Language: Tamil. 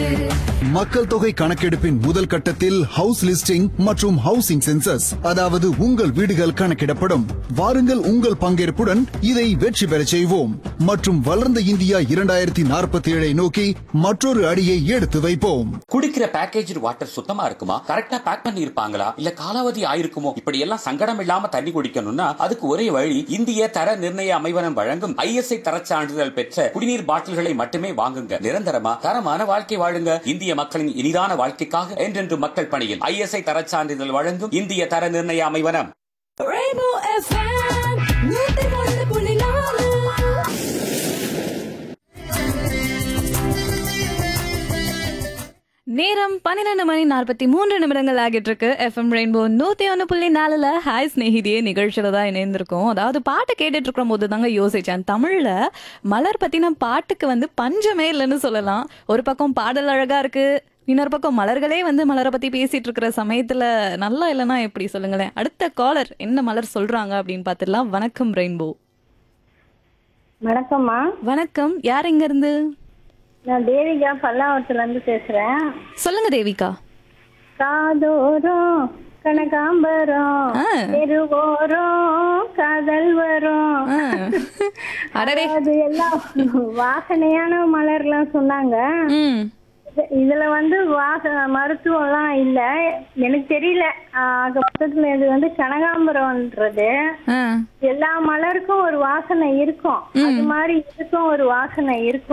மக்கள் தொகை கணக்கெடுப்பின் முதல் கட்டத்தில் ஹவுஸ் லிஸ்டிங் மற்றும் ஹவுசிங் சென்சஸ் அதாவது உங்கள் வீடுகள் கணக்கிடப்படும் வாருங்கள் உங்கள் பங்கேற்புடன் இதை வெற்றி பெறச் செய்வோம் மற்றும் வளர்ந்த இந்தியா இரண்டாயிரத்தி நாற்பத்தி ஏழை நோக்கி மற்றொரு அடியை எடுத்து வைப்போம் குடிக்கிற பேக்கேஜ் வாட்டர் சுத்தமா இருக்குமா கரெக்டா பேக் பண்ணி இருப்பாங்களா இல்ல காலாவதி ஆயிருக்குமோ இப்படி எல்லாம் சங்கடம் இல்லாம தண்ணி குடிக்கணும்னா அதுக்கு ஒரே வழி இந்திய தர நிர்ணய அமைவனம் வழங்கும் ஐஎஸ்ஐ தரச் சான்றிதழ் பெற்ற குடிநீர் பாட்டில்களை மட்டுமே வாங்குங்க நிரந்தரமா தரமான வாழ்க்கை வாழுங்க இந்திய மக்களின் இனிதான வாழ்க்கைக்காக என்றென்று மக்கள் பணியில் ஐஎஸ்ஐ தரச் சான்றிதழ் வழங்கும் இந்திய தர நிர்ணய அமைவனம் Rainbow FM, நூத்தி ஒன்று புள்ளி நாலு. நேரம் பன்னிரெண்டு மணி நாற்பத்தி மூன்று நிமிடங்கள் ஆகிட்டு இருக்கு எஃப்எம் ரெயின்போ நூத்தி ஒன்று புள்ளி நாலுல ஹாய் ஸ்நேகிதியே நிகழ்ச்சியில தான் இணைந்திருக்கோம் அதாவது பாட்டு கேட்டுட்டு இருக்கிற போது தாங்க யோசிச்சேன் தமிழ்ல மலர் பத்தின பாட்டுக்கு வந்து பஞ்சமே இல்லைன்னு சொல்லலாம் ஒரு பக்கம் பாடல் அழகா இருக்கு இன்னொரு பக்கம் மலர்களே வந்து மலரை பத்தி பேசிட்டு இருக்கிற சமயத்துல நல்லா இல்லைன்னா எப்படி சொல்லுங்களேன் அடுத்த காலர் என்ன மலர் சொல்றாங்க அப்படின்னு பார்த்துடலாம் வணக்கம் ரெயின்போ வணக்கம்மா வணக்கம் யார் எங்க இருந்து நான் தேவிகா பல்லாவரத்துல இருந்து பேசுறேன் சொல்லுங்க தேவிகா காதோரம் கனகாம்பரம் ஆ. தெருவோரம் காதல் வரும் ஆ. அடடே அது எல்லாம் வாசனையான மலர்லாம் சொன்னாங்க ம் இது- இதுல வந்து வாச மருத்துவம்லாம் இல்ல எனக்கு தெரியல ஆக மொத்தத்துல இது வந்து கனகாம்பரம்ன்றது ஆ எல்லா மலருக்கும் ஒரு வாசனை இருக்கும் அது மாதிரி இதுக்கும் ஒரு வாசனை இருக்கும்